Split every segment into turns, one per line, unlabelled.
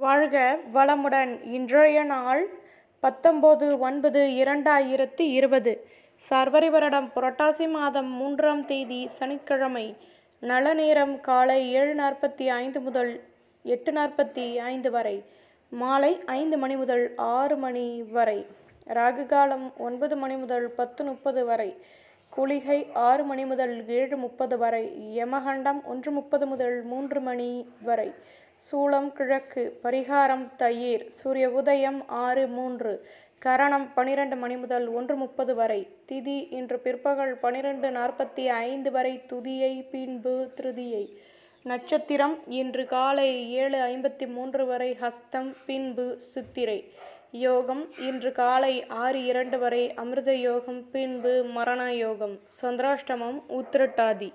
வாழ்க வளமுடன் இன்றைய நாள் பத்தொம்போது ஒன்பது இரண்டாயிரத்தி இருபது சர்வரி வருடம் புரட்டாசி மாதம் மூன்றாம் தேதி சனிக்கிழமை நல்ல நேரம் காலை ஏழு நாற்பத்தி ஐந்து முதல் எட்டு நாற்பத்தி ஐந்து வரை மாலை ஐந்து மணி முதல் ஆறு மணி வரை ராகு காலம் ஒன்பது மணி முதல் பத்து முப்பது வரை குளிகை ஆறு மணி முதல் ஏழு முப்பது வரை யமகண்டம் ஒன்று முப்பது முதல் மூன்று மணி வரை சூளம் கிழக்கு பரிகாரம் தயிர் சூரிய உதயம் ஆறு மூன்று கரணம் பனிரெண்டு மணி முதல் ஒன்று முப்பது வரை திதி இன்று பிற்பகல் பனிரெண்டு நாற்பத்தி ஐந்து வரை துதியை பின்பு திருதியை நட்சத்திரம் இன்று காலை ஏழு ஐம்பத்தி மூன்று வரை ஹஸ்தம் பின்பு சித்திரை யோகம் இன்று காலை ஆறு இரண்டு வரை அமிர்த யோகம் பின்பு மரண யோகம் சந்திராஷ்டமம் உத்திரட்டாதி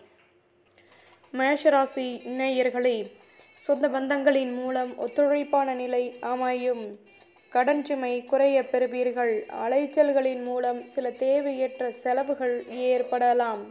மேஷராசி நேயர்களே சொந்த பந்தங்களின் மூலம் ஒத்துழைப்பான நிலை அமையும் கடன் சுமை குறைய பெறுவீர்கள் அலைச்சல்களின் மூலம் சில தேவையற்ற செலவுகள் ஏற்படலாம்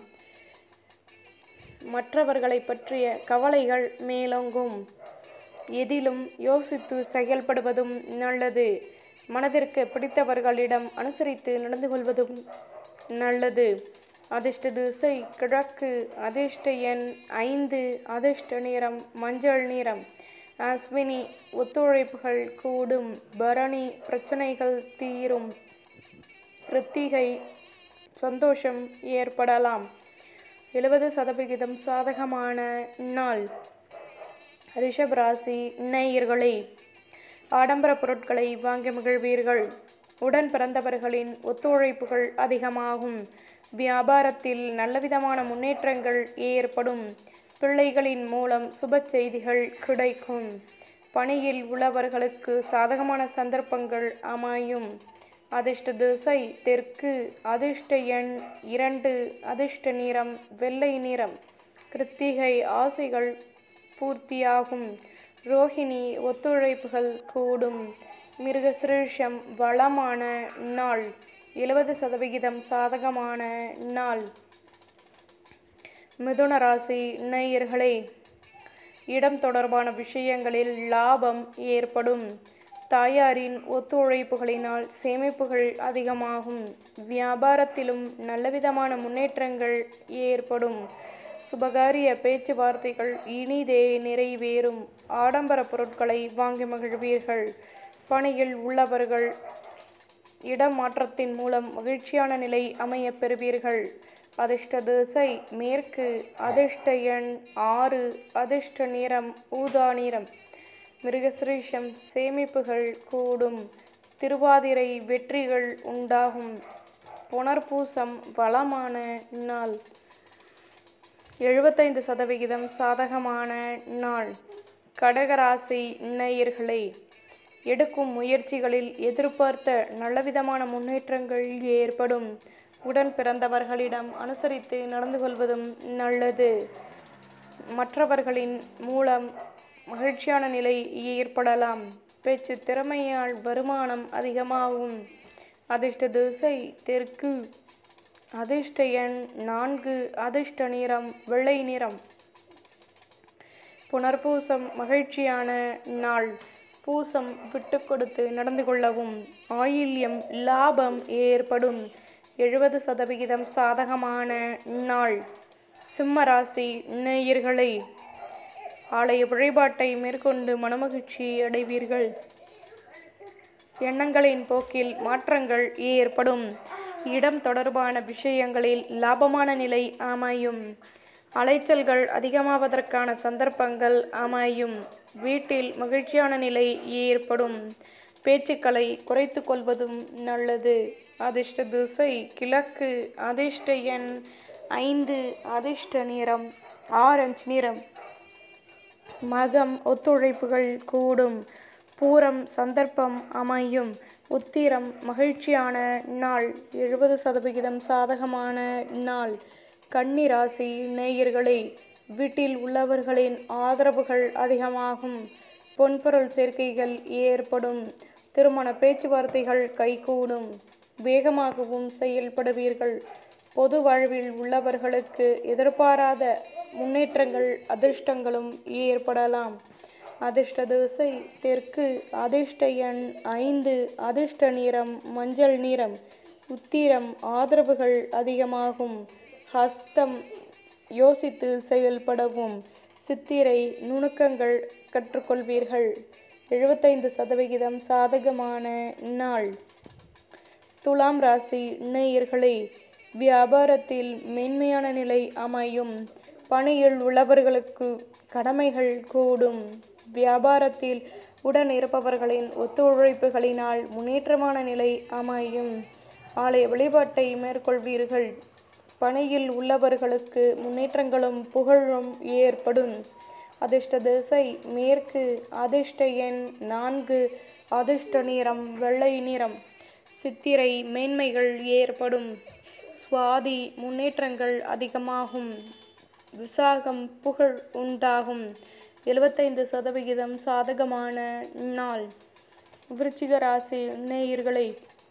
மற்றவர்களை பற்றிய கவலைகள் மேலோங்கும் எதிலும் யோசித்து செயல்படுவதும் நல்லது மனதிற்கு பிடித்தவர்களிடம் அனுசரித்து நடந்து கொள்வதும் நல்லது அதிர்ஷ்ட திசை கிழக்கு அதிர்ஷ்ட எண் ஐந்து அதிர்ஷ்ட நிறம் மஞ்சள் நிறம் அஸ்வினி ஒத்துழைப்புகள் கூடும் பரணி பிரச்சனைகள் தீரும் கிருத்திகை சந்தோஷம் ஏற்படலாம் எழுபது சதவிகிதம் சாதகமான நாள் ரிஷப் ராசி நேயர்களே ஆடம்பர பொருட்களை வாங்கி மகிழ்வீர்கள் உடன் பிறந்தவர்களின் ஒத்துழைப்புகள் அதிகமாகும் வியாபாரத்தில் நல்லவிதமான முன்னேற்றங்கள் ஏற்படும் பிள்ளைகளின் மூலம் சுப செய்திகள் கிடைக்கும் பணியில் உள்ளவர்களுக்கு சாதகமான சந்தர்ப்பங்கள் அமையும் அதிர்ஷ்ட திசை தெற்கு அதிர்ஷ்ட எண் இரண்டு அதிர்ஷ்ட நிறம் வெள்ளை நிறம் கிருத்திகை ஆசைகள் பூர்த்தியாகும் ரோஹிணி ஒத்துழைப்புகள் கூடும் மிருகசிரீஷம் வளமான நாள் எழுபது சதவிகிதம் சாதகமான நாள் மிதுன ராசி நேயர்களே இடம் தொடர்பான விஷயங்களில் லாபம் ஏற்படும் தாயாரின் ஒத்துழைப்புகளினால் சேமிப்புகள் அதிகமாகும் வியாபாரத்திலும் நல்லவிதமான முன்னேற்றங்கள் ஏற்படும் சுபகாரிய பேச்சுவார்த்தைகள் இனிதே நிறைவேறும் ஆடம்பர பொருட்களை வாங்கி மகிழ்வீர்கள் பணியில் உள்ளவர்கள் இடமாற்றத்தின் மூலம் மகிழ்ச்சியான நிலை அமைய பெறுவீர்கள் அதிர்ஷ்ட திசை மேற்கு அதிர்ஷ்ட எண் ஆறு அதிர்ஷ்ட நிறம் ஊதா நிறம் மிருகசிரீஷம் சேமிப்புகள் கூடும் திருவாதிரை வெற்றிகள் உண்டாகும் புனர்பூசம் வளமான நாள் எழுபத்தைந்து சதவிகிதம் சாதகமான நாள் கடகராசி நேயர்களே எடுக்கும் முயற்சிகளில் எதிர்பார்த்த நல்லவிதமான முன்னேற்றங்கள் ஏற்படும் உடன் பிறந்தவர்களிடம் அனுசரித்து நடந்து கொள்வதும் நல்லது மற்றவர்களின் மூலம் மகிழ்ச்சியான நிலை ஏற்படலாம் பேச்சு திறமையால் வருமானம் அதிகமாகும் அதிர்ஷ்ட திசை தெற்கு அதிர்ஷ்ட எண் நான்கு அதிர்ஷ்ட நிறம் வெள்ளை நிறம் புனர்பூசம் மகிழ்ச்சியான நாள் பூசம் விட்டு கொடுத்து நடந்து கொள்ளவும் ஆயில்யம் லாபம் ஏற்படும் எழுபது சதவிகிதம் சாதகமான நாள் சிம்மராசி நேயர்களை ஆலய வழிபாட்டை மேற்கொண்டு மனமகிழ்ச்சி அடைவீர்கள் எண்ணங்களின் போக்கில் மாற்றங்கள் ஏற்படும் இடம் தொடர்பான விஷயங்களில் லாபமான நிலை அமையும் அலைச்சல்கள் அதிகமாவதற்கான சந்தர்ப்பங்கள் அமையும் வீட்டில் மகிழ்ச்சியான நிலை ஏற்படும் பேச்சுக்களை குறைத்து கொள்வதும் நல்லது அதிர்ஷ்ட திசை கிழக்கு அதிர்ஷ்ட எண் ஐந்து அதிர்ஷ்ட நிறம் ஆரஞ்சு நிறம் மகம் ஒத்துழைப்புகள் கூடும் பூரம் சந்தர்ப்பம் அமையும் உத்திரம் மகிழ்ச்சியான நாள் எழுபது சதவிகிதம் சாதகமான நாள் கன்னிராசி நேயர்களே வீட்டில் உள்ளவர்களின் ஆதரவுகள் அதிகமாகும் பொன்பொருள் சேர்க்கைகள் ஏற்படும் திருமண பேச்சுவார்த்தைகள் கைகூடும் வேகமாகவும் செயல்படுவீர்கள் பொது வாழ்வில் உள்ளவர்களுக்கு எதிர்பாராத முன்னேற்றங்கள் அதிர்ஷ்டங்களும் ஏற்படலாம் அதிர்ஷ்ட திசை தெற்கு அதிர்ஷ்ட எண் ஐந்து அதிர்ஷ்ட நிறம் மஞ்சள் நிறம் உத்திரம் ஆதரவுகள் அதிகமாகும் ஹஸ்தம் யோசித்து செயல்படவும் சித்திரை நுணுக்கங்கள் கற்றுக்கொள்வீர்கள் எழுபத்தைந்து சதவிகிதம் சாதகமான நாள் துலாம் ராசி நேயர்களே வியாபாரத்தில் மேன்மையான நிலை அமையும் பணியில் உள்ளவர்களுக்கு கடமைகள் கூடும் வியாபாரத்தில் உடன் இருப்பவர்களின் ஒத்துழைப்புகளினால் முன்னேற்றமான நிலை அமையும் ஆலய வழிபாட்டை மேற்கொள்வீர்கள் பணியில் உள்ளவர்களுக்கு முன்னேற்றங்களும் புகழும் ஏற்படும் அதிர்ஷ்ட திசை மேற்கு அதிர்ஷ்ட எண் நான்கு அதிர்ஷ்ட நிறம் வெள்ளை நிறம் சித்திரை மேன்மைகள் ஏற்படும் சுவாதி முன்னேற்றங்கள் அதிகமாகும் விசாகம் புகழ் உண்டாகும் எழுபத்தைந்து சதவிகிதம் சாதகமான நாள் விருச்சிக ராசி நேயர்களை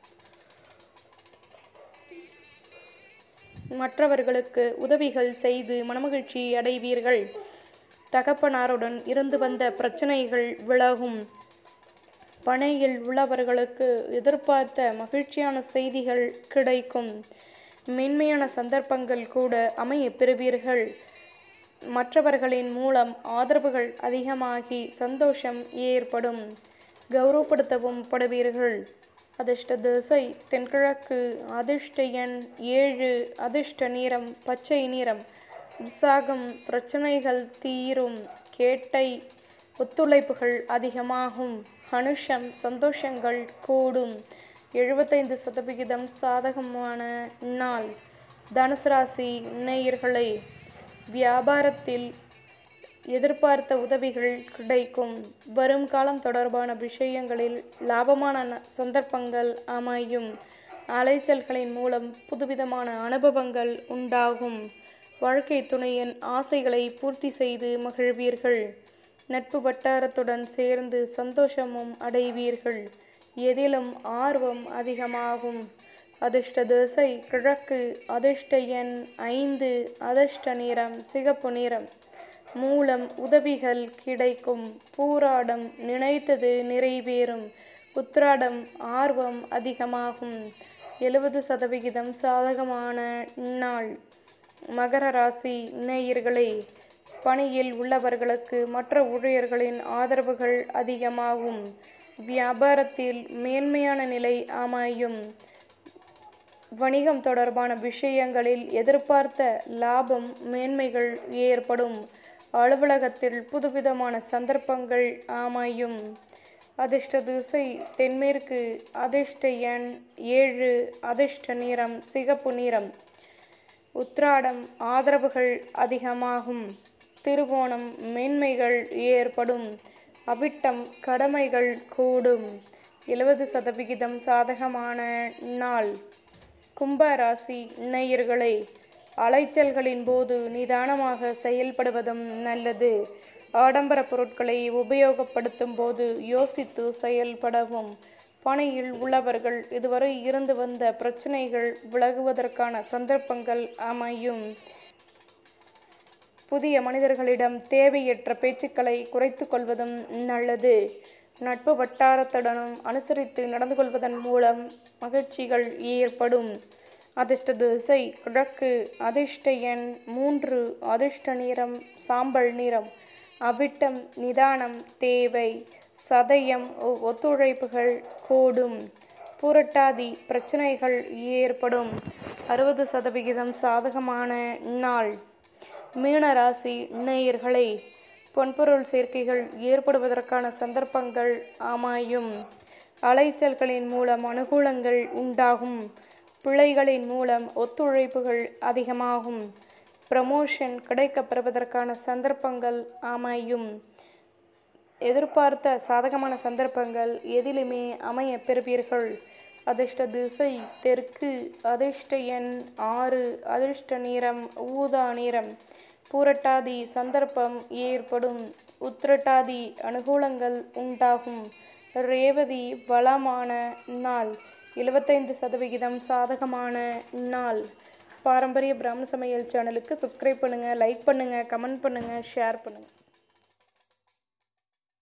மற்றவர்களுக்கு உதவிகள் செய்து மனமகிழ்ச்சி அடைவீர்கள் தகப்பனாருடன் இருந்து வந்த பிரச்சனைகள் விலகும் பணியில் உள்ளவர்களுக்கு எதிர்பார்த்த மகிழ்ச்சியான செய்திகள் கிடைக்கும் மென்மையான சந்தர்ப்பங்கள் கூட அமைய பெறுவீர்கள் மற்றவர்களின் மூலம் ஆதரவுகள் அதிகமாகி சந்தோஷம் ஏற்படும் கௌரவப்படுத்தவும் படுவீர்கள் அதிர்ஷ்ட திசை தென்கிழக்கு அதிர்ஷ்ட எண் ஏழு அதிர்ஷ்ட நிறம் பச்சை நிறம் விசாகம் பிரச்சனைகள் தீரும் கேட்டை ஒத்துழைப்புகள் அதிகமாகும் அனுஷம் சந்தோஷங்கள் கூடும் எழுபத்தைந்து சதவிகிதம் சாதகமான நாள் தனுசு ராசி நேயர்களே வியாபாரத்தில் எதிர்பார்த்த உதவிகள் கிடைக்கும் வரும் காலம் தொடர்பான விஷயங்களில் லாபமான ந- சந்தர்ப்பங்கள் அமையும் அலைச்சல்களின் மூலம் புதுவிதமான அனுபவங்கள் உண்டாகும் வாழ்க்கை துணையின் ஆசைகளை பூர்த்தி செய்து மகிழ்வீர்கள் நட்பு வட்டாரத்துடன் சேர்ந்து சந்தோஷமும் அடைவீர்கள் எதிலும் ஆர்வம் அதிகமாகும் அதிர்ஷ்ட திசை கிழக்கு அதிர்ஷ்ட எண் ஐந்து அதிர்ஷ்ட நிறம் சிகப்பு நிறம் மூலம் உதவிகள் கிடைக்கும் பூராடம் நினைத்தது நிறைவேறும் உத்ராடம் ஆர்வம் அதிகமாகும் எழுபது சதவிகிதம் சாதகமான நாள் மகர ராசி நேயர்களே பணியில் உள்ளவர்களுக்கு மற்ற ஊழியர்களின் ஆதரவுகள் அதிகமாகும் வியாபாரத்தில் மேன்மையான நிலை அமையும் வணிகம் தொடர்பான விஷயங்களில் எதிர்பார்த்த லாபம் மேன்மைகள் ஏற்படும் அலுவலகத்தில் புதுவிதமான சந்தர்ப்பங்கள் அமையும் அதிர்ஷ்ட திசை தென்மேற்கு அதிர்ஷ்ட எண் ஏழு அதிர்ஷ்ட நிறம் சிகப்பு நிறம் உத்ராடம் ஆதரவுகள் அதிகமாகும் திருவோணம் மேன்மைகள் ஏற்படும் அவிட்டம் கடமைகள் கூடும் எழுபது சதவிகிதம் சாதகமான நாள் கும்ப ராசி நேயர்களே அலைச்சல்களின் போது நிதானமாக செயல்படுவதும் நல்லது ஆடம்பர பொருட்களை உபயோகப்படுத்தும் போது யோசித்து செயல்படவும் பணியில் உள்ளவர்கள் இதுவரை இருந்து வந்த பிரச்சனைகள் விலகுவதற்கான சந்தர்ப்பங்கள் அமையும் புதிய மனிதர்களிடம் தேவையற்ற பேச்சுக்களை குறைத்து கொள்வதும் நல்லது நட்பு வட்டாரத்துடனும் அனுசரித்து நடந்து கொள்வதன் மூலம் மகிழ்ச்சிகள் ஏற்படும் அதிர்ஷ்ட திசை கிழக்கு அதிர்ஷ்ட எண் மூன்று அதிர்ஷ்ட நிறம் சாம்பல் நிறம் அவிட்டம் நிதானம் தேவை சதயம் ஒ- ஒத்துழைப்புகள் கூடும் புரட்டாதி பிரச்சனைகள் ஏற்படும் அறுபது சதவிகிதம் சாதகமான நாள் மீனராசி நேயர்களே பொன்பொருள் சேர்க்கைகள் ஏற்படுவதற்கான சந்தர்ப்பங்கள் அமையும் அலைச்சல்களின் மூலம் அனுகூலங்கள் உண்டாகும் பிள்ளைகளின் மூலம் ஒத்துழைப்புகள் அதிகமாகும் ப்ரமோஷன் கிடைக்கப் பெறுவதற்கான சந்தர்ப்பங்கள் அமையும் எதிர்பார்த்த சாதகமான சந்தர்ப்பங்கள் எதிலுமே அமைய பெறுவீர்கள் அதிர்ஷ்ட திசை தெற்கு அதிர்ஷ்ட எண் ஆறு அதிர்ஷ்ட நிறம் ஊதா நிறம் பூரட்டாதி சந்தர்ப்பம் ஏற்படும் உத்திரட்டாதி அனுகூலங்கள் உண்டாகும் ரேவதி வளமான நாள் எழுபத்தைந்து சதவிகிதம் சாதகமான நாள் பாரம்பரிய பிராமண சமையல் சேனலுக்கு சப்ஸ்கிரைப் பண்ணுங்கள் லைக் பண்ணுங்கள் கமெண்ட் பண்ணுங்கள் ஷேர் பண்ணுங்கள்